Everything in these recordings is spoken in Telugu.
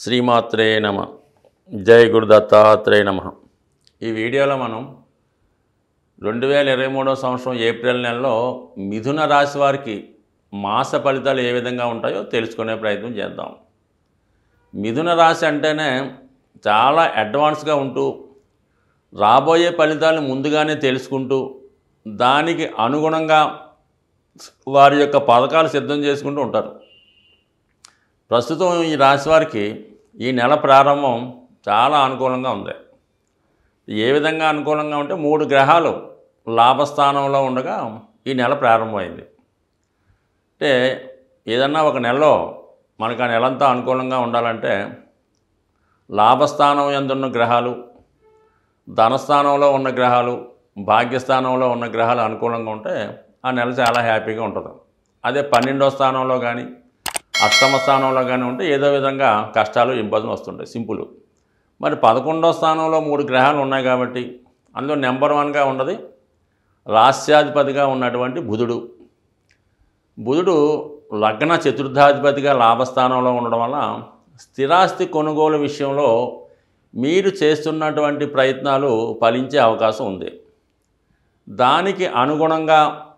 శ్రీమాత్రే నమ జై గురు దత్తాత్రేయ నమ ఈ వీడియోలో మనం రెండు వేల ఇరవై మూడవ సంవత్సరం ఏప్రిల్ నెలలో మిథున రాశి వారికి మాస ఫలితాలు ఏ విధంగా ఉంటాయో తెలుసుకునే ప్రయత్నం చేద్దాం మిథున రాశి అంటేనే చాలా అడ్వాన్స్గా ఉంటూ రాబోయే ఫలితాలు ముందుగానే తెలుసుకుంటూ దానికి అనుగుణంగా వారి యొక్క పథకాలు సిద్ధం చేసుకుంటూ ఉంటారు ప్రస్తుతం ఈ రాశి వారికి ఈ నెల ప్రారంభం చాలా అనుకూలంగా ఉంది ఏ విధంగా అనుకూలంగా ఉంటే మూడు గ్రహాలు లాభస్థానంలో ఉండగా ఈ నెల ప్రారంభమైంది అంటే ఏదన్నా ఒక నెలలో మనకు ఆ నెలంతా అనుకూలంగా ఉండాలంటే లాభస్థానం ఎందున్న గ్రహాలు ధనస్థానంలో ఉన్న గ్రహాలు భాగ్యస్థానంలో ఉన్న గ్రహాలు అనుకూలంగా ఉంటే ఆ నెల చాలా హ్యాపీగా ఉంటుంది అదే పన్నెండో స్థానంలో కానీ అష్టమ స్థానంలో కానీ ఉంటే ఏదో విధంగా కష్టాలు ఇబ్బందులు వస్తుంటాయి సింపుల్ మరి పదకొండో స్థానంలో మూడు గ్రహాలు ఉన్నాయి కాబట్టి అందులో నెంబర్ వన్గా ఉన్నది రాస్యాధిపతిగా ఉన్నటువంటి బుధుడు బుధుడు లగ్న చతుర్థాధిపతిగా లాభస్థానంలో ఉండడం వల్ల స్థిరాస్తి కొనుగోలు విషయంలో మీరు చేస్తున్నటువంటి ప్రయత్నాలు ఫలించే అవకాశం ఉంది దానికి అనుగుణంగా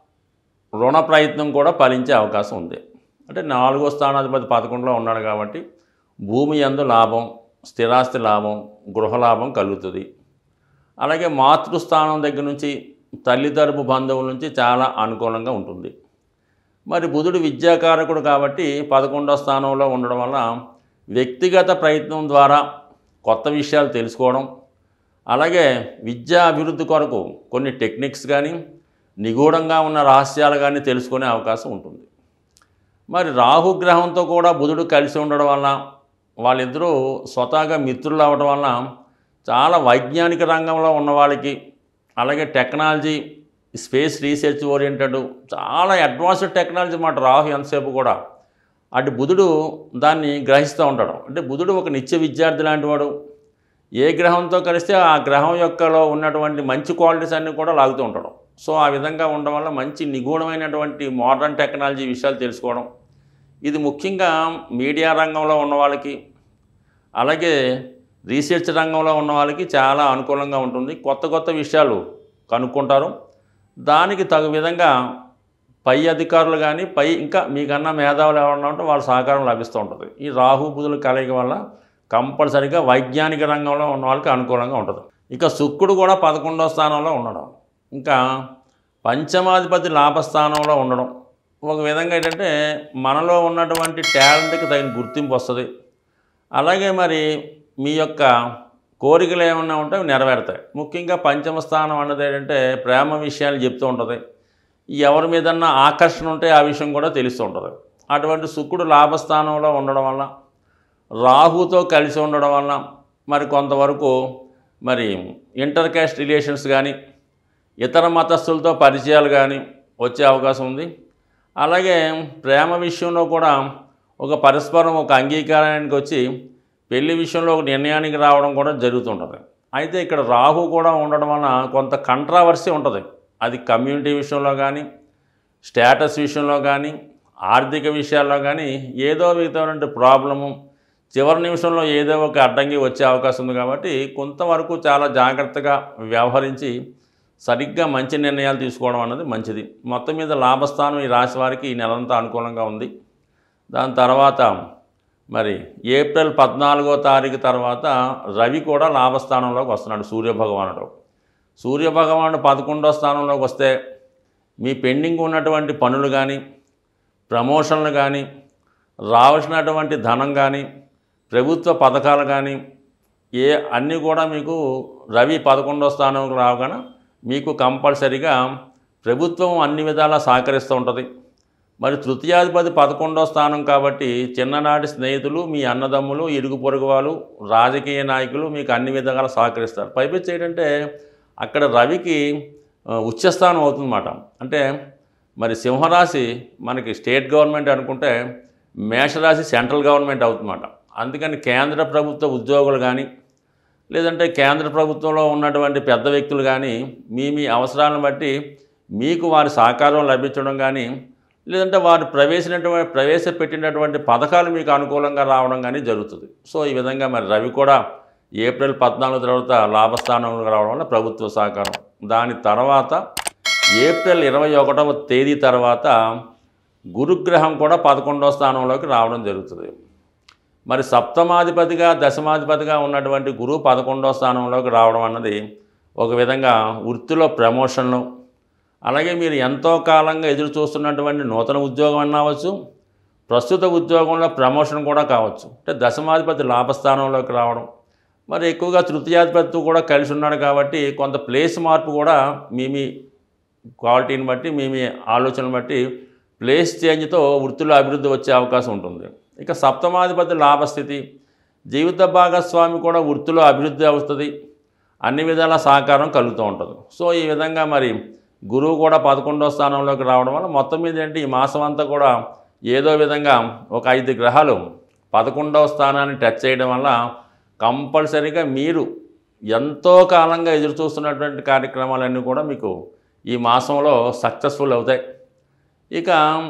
రుణ ప్రయత్నం కూడా ఫలించే అవకాశం ఉంది అంటే నాలుగో స్థానాధిపతి పదకొండులో ఉన్నాడు కాబట్టి భూమి యందు లాభం స్థిరాస్తి లాభం గృహ లాభం కలుగుతుంది అలాగే మాతృస్థానం దగ్గర నుంచి తల్లి తరపు బంధువుల నుంచి చాలా అనుకూలంగా ఉంటుంది మరి బుధుడు విద్యాకారకుడు కాబట్టి పదకొండో స్థానంలో ఉండడం వల్ల వ్యక్తిగత ప్రయత్నం ద్వారా కొత్త విషయాలు తెలుసుకోవడం అలాగే విద్యా అభివృద్ధి కొరకు కొన్ని టెక్నిక్స్ కానీ నిగూఢంగా ఉన్న రహస్యాలు కానీ తెలుసుకునే అవకాశం ఉంటుంది మరి రాహుగ్రహంతో కూడా బుధుడు కలిసి ఉండడం వల్ల వాళ్ళిద్దరూ స్వతహాగా మిత్రులు అవ్వడం వల్ల చాలా వైజ్ఞానిక రంగంలో ఉన్న వాళ్ళకి అలాగే టెక్నాలజీ స్పేస్ రీసెర్చ్ ఓరియంటెడ్ చాలా అడ్వాన్స్డ్ టెక్నాలజీ మాట రాహు ఎంతసేపు కూడా అటు బుధుడు దాన్ని గ్రహిస్తూ ఉంటాడు అంటే బుధుడు ఒక నిత్య విద్యార్థి లాంటి వాడు ఏ గ్రహంతో కలిస్తే ఆ గ్రహం యొక్కలో ఉన్నటువంటి మంచి క్వాలిటీస్ అన్నీ కూడా లాగుతూ ఉంటాడు సో ఆ విధంగా ఉండడం వల్ల మంచి నిగూఢమైనటువంటి మోడర్న్ టెక్నాలజీ విషయాలు తెలుసుకోవడం ఇది ముఖ్యంగా మీడియా రంగంలో ఉన్న వాళ్ళకి అలాగే రీసెర్చ్ రంగంలో ఉన్న వాళ్ళకి చాలా అనుకూలంగా ఉంటుంది కొత్త కొత్త విషయాలు కనుక్కుంటారు దానికి తగు విధంగా పై అధికారులు కానీ పై ఇంకా మీకన్నా మేధావులు ఎవరన్నా ఉంటే వాళ్ళ సహకారం లభిస్తూ ఉంటుంది ఈ రాహు బుధుల కలయిక వల్ల కంపల్సరిగా వైజ్ఞానిక రంగంలో ఉన్న వాళ్ళకి అనుకూలంగా ఉంటుంది ఇక శుక్రుడు కూడా పదకొండో స్థానంలో ఉండడం ఇంకా పంచమాధిపతి లాభస్థానంలో ఉండడం ఒక విధంగా ఏంటంటే మనలో ఉన్నటువంటి టాలెంట్కి తగిన గుర్తింపు వస్తుంది అలాగే మరి మీ యొక్క కోరికలు ఏమన్నా ఉంటే అవి నెరవేరుతాయి ముఖ్యంగా పంచమ స్థానం అన్నది ఏంటంటే ప్రేమ విషయాలు చెప్తూ ఉంటుంది ఎవరి మీదన్నా ఆకర్షణ ఉంటే ఆ విషయం కూడా తెలుస్తూ ఉంటుంది అటువంటి శుక్రుడు లాభస్థానంలో ఉండడం వల్ల రాహుతో కలిసి ఉండడం వల్ల మరి కొంతవరకు మరి ఇంటర్ క్యాస్ట్ రిలేషన్స్ కానీ ఇతర మతస్థులతో పరిచయాలు కానీ వచ్చే అవకాశం ఉంది అలాగే ప్రేమ విషయంలో కూడా ఒక పరస్పరం ఒక అంగీకారానికి వచ్చి పెళ్లి విషయంలో ఒక నిర్ణయానికి రావడం కూడా జరుగుతుంటుంది అయితే ఇక్కడ రాహు కూడా ఉండడం వలన కొంత కంట్రావర్సీ ఉంటుంది అది కమ్యూనిటీ విషయంలో కానీ స్టేటస్ విషయంలో కానీ ఆర్థిక విషయాల్లో కానీ ఏదో విధమైనటువంటి ప్రాబ్లము చివరి నిమిషంలో ఏదో ఒక అడ్డంకి వచ్చే అవకాశం ఉంది కాబట్టి కొంతవరకు చాలా జాగ్రత్తగా వ్యవహరించి సరిగ్గా మంచి నిర్ణయాలు తీసుకోవడం అన్నది మంచిది మొత్తం మీద లాభస్థానం ఈ రాశి వారికి ఈ నెలంతా అనుకూలంగా ఉంది దాని తర్వాత మరి ఏప్రిల్ పద్నాలుగో తారీఖు తర్వాత రవి కూడా లాభస్థానంలోకి వస్తున్నాడు సూర్యభగవానుడు సూర్యభగవానుడు పదకొండో స్థానంలోకి వస్తే మీ పెండింగ్ ఉన్నటువంటి పనులు కానీ ప్రమోషన్లు కానీ రావాల్సినటువంటి ధనం కానీ ప్రభుత్వ పథకాలు కానీ ఏ అన్నీ కూడా మీకు రవి పదకొండో స్థానంలో రావగానే మీకు కంపల్సరిగా ప్రభుత్వం అన్ని విధాలా సహకరిస్తూ ఉంటుంది మరి తృతీయాధిపతి పదకొండో స్థానం కాబట్టి చిన్ననాటి స్నేహితులు మీ అన్నదమ్ములు ఇరుగు పొరుగు వాళ్ళు రాజకీయ నాయకులు మీకు అన్ని విధాలుగా సహకరిస్తారు పైపెచ్చి ఏంటంటే అక్కడ రవికి ఆ, ఉచ్చస్థానం అవుతుందన్నమాట అంటే మరి సింహరాశి మనకి స్టేట్ గవర్నమెంట్ అనుకుంటే మేషరాశి సెంట్రల్ గవర్నమెంట్ అవుతుందన్నమాట అందుకని కేంద్ర ప్రభుత్వ ఉద్యోగులు కానీ లేదంటే కేంద్ర ప్రభుత్వంలో ఉన్నటువంటి పెద్ద వ్యక్తులు కానీ మీ మీ అవసరాలను బట్టి మీకు వారి సహకారం లభించడం కానీ లేదంటే వారు ప్రవేశినటువంటి ప్రవేశపెట్టినటువంటి పథకాలు మీకు అనుకూలంగా రావడం కానీ జరుగుతుంది సో ఈ విధంగా మరి రవి కూడా ఏప్రిల్ పద్నాలుగు తర్వాత లాభస్థానంలో రావడం వల్ల ప్రభుత్వ సహకారం దాని తర్వాత ఏప్రిల్ ఇరవై ఒకటవ తేదీ తర్వాత గురుగ్రహం కూడా పదకొండవ స్థానంలోకి రావడం జరుగుతుంది మరి సప్తమాధిపతిగా దశమాధిపతిగా ఉన్నటువంటి గురువు పదకొండవ స్థానంలోకి రావడం అన్నది ఒక విధంగా వృత్తిలో ప్రమోషన్లు అలాగే మీరు ఎంతో కాలంగా ఎదురు చూస్తున్నటువంటి నూతన ఉద్యోగం అన్న అవ్వచ్చు ప్రస్తుత ఉద్యోగంలో ప్రమోషన్ కూడా కావచ్చు అంటే దశమాధిపతి లాభస్థానంలోకి రావడం మరి ఎక్కువగా తృతీయాధిపతితో కూడా కలిసి ఉన్నాడు కాబట్టి కొంత ప్లేస్ మార్పు కూడా మీ మీ క్వాలిటీని బట్టి మీ మీ ఆలోచనలు బట్టి ప్లేస్ చేంజ్తో వృత్తిలో అభివృద్ధి వచ్చే అవకాశం ఉంటుంది ఇక సప్తమాధిపతి లాభస్థితి జీవిత భాగస్వామి కూడా వృత్తిలో అభివృద్ధి అవుతుంది అన్ని విధాల సహకారం కలుగుతూ ఉంటుంది సో ఈ విధంగా మరి గురువు కూడా పదకొండో స్థానంలోకి రావడం వల్ల మొత్తం మీద ఏంటి ఈ మాసం అంతా కూడా ఏదో విధంగా ఒక ఐదు గ్రహాలు పదకొండవ స్థానాన్ని టచ్ చేయడం వల్ల కంపల్సరీగా మీరు ఎంతో కాలంగా ఎదురు చూస్తున్నటువంటి కార్యక్రమాలన్నీ కూడా మీకు ఈ మాసంలో సక్సెస్ఫుల్ అవుతాయి ఇక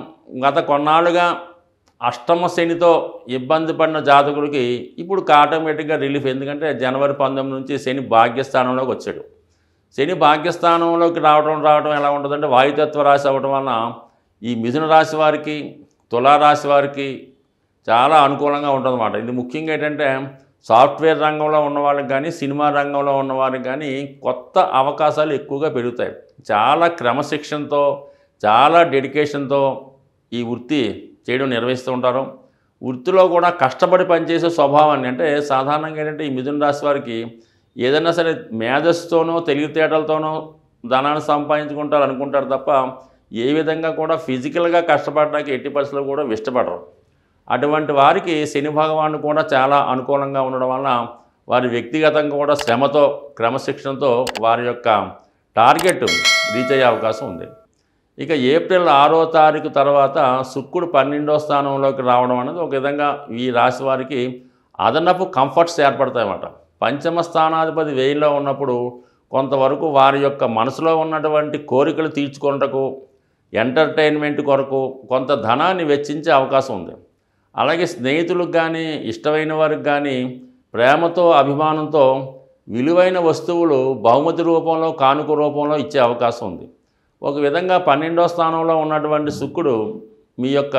గత కొన్నాళ్ళుగా అష్టమ శనితో ఇబ్బంది పడిన జాతకుడికి ఇప్పుడు ఆటోమేటిక్గా రిలీఫ్ ఎందుకంటే జనవరి పంతొమ్మిది నుంచి శని భాగ్యస్థానంలోకి వచ్చాడు శని భాగ్యస్థానంలోకి రావడం రావడం ఎలా ఉంటుందంటే వాయుతత్వ రాశి అవ్వడం వలన ఈ మిథున రాశి వారికి తులారాశి వారికి చాలా అనుకూలంగా ఉంటుందన్నమాట ఇది ముఖ్యంగా ఏంటంటే సాఫ్ట్వేర్ రంగంలో ఉన్న వాళ్ళకి కానీ సినిమా రంగంలో ఉన్న వారికి కానీ కొత్త అవకాశాలు ఎక్కువగా పెరుగుతాయి చాలా క్రమశిక్షణతో చాలా డెడికేషన్తో ఈ వృత్తి చేయడం నిర్వహిస్తూ ఉంటారు వృత్తిలో కూడా కష్టపడి పనిచేసే స్వభావాన్ని అంటే సాధారణంగా ఏంటంటే ఈ మిథున రాశి వారికి ఏదైనా సరే మేధస్సుతోనో తెలివితేటలతోనో ధనాన్ని సంపాదించుకుంటారు అనుకుంటారు తప్ప ఏ విధంగా కూడా ఫిజికల్గా కష్టపడడానికి ఎట్టి పరిస్థితుల్లో కూడా ఇష్టపడరు అటువంటి వారికి శని భగవాను కూడా చాలా అనుకూలంగా ఉండడం వలన వారి వ్యక్తిగతంగా కూడా శ్రమతో క్రమశిక్షణతో వారి యొక్క టార్గెట్ రీచ్ అయ్యే అవకాశం ఉంది ఇక ఏప్రిల్ ఆరో తారీఖు తర్వాత శుక్రుడు పన్నెండో స్థానంలోకి రావడం అనేది ఒక విధంగా ఈ రాశి వారికి అదనపు కంఫర్ట్స్ ఏర్పడతాయన్నమాట పంచమ స్థానాధిపతి వేయిలో ఉన్నప్పుడు కొంతవరకు వారి యొక్క మనసులో ఉన్నటువంటి కోరికలు తీర్చుకొనుటకు ఎంటర్టైన్మెంట్ కొరకు కొంత ధనాన్ని వెచ్చించే అవకాశం ఉంది అలాగే స్నేహితులకు కానీ ఇష్టమైన వారికి కానీ ప్రేమతో అభిమానంతో విలువైన వస్తువులు బహుమతి రూపంలో కానుక రూపంలో ఇచ్చే అవకాశం ఉంది ఒక విధంగా పన్నెండో స్థానంలో ఉన్నటువంటి శుక్రుడు మీ యొక్క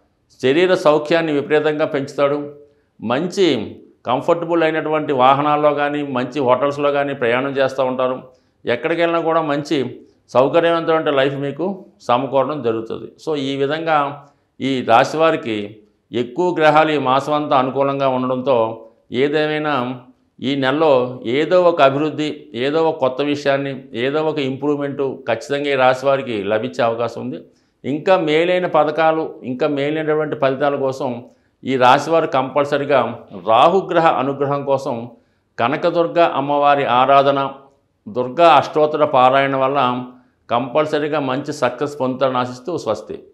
శరీర సౌఖ్యాన్ని విపరీతంగా పెంచుతాడు మంచి కంఫర్టబుల్ అయినటువంటి వాహనాల్లో కానీ మంచి హోటల్స్లో కానీ ప్రయాణం చేస్తూ ఉంటారు ఎక్కడికి వెళ్ళినా కూడా మంచి సౌకర్యవంతమైన లైఫ్ మీకు సమకూరడం జరుగుతుంది సో ఈ విధంగా ఈ రాశి వారికి ఎక్కువ గ్రహాలు ఈ మాసం అంతా అనుకూలంగా ఉండడంతో ఏదేమైనా ఈ నెలలో ఏదో ఒక అభివృద్ధి ఏదో ఒక కొత్త విషయాన్ని ఏదో ఒక ఇంప్రూవ్మెంటు ఖచ్చితంగా ఈ రాశి వారికి లభించే అవకాశం ఉంది ఇంకా మేలైన పథకాలు ఇంకా మేలైనటువంటి ఫలితాల కోసం ఈ రాశివారు కంపల్సరిగా రాహుగ్రహ అనుగ్రహం కోసం కనకదుర్గ అమ్మవారి ఆరాధన దుర్గా అష్టోత్తర పారాయణ వల్ల కంపల్సరీగా మంచి సక్సెస్ పొందుతారని ఆశిస్తూ స్వస్తి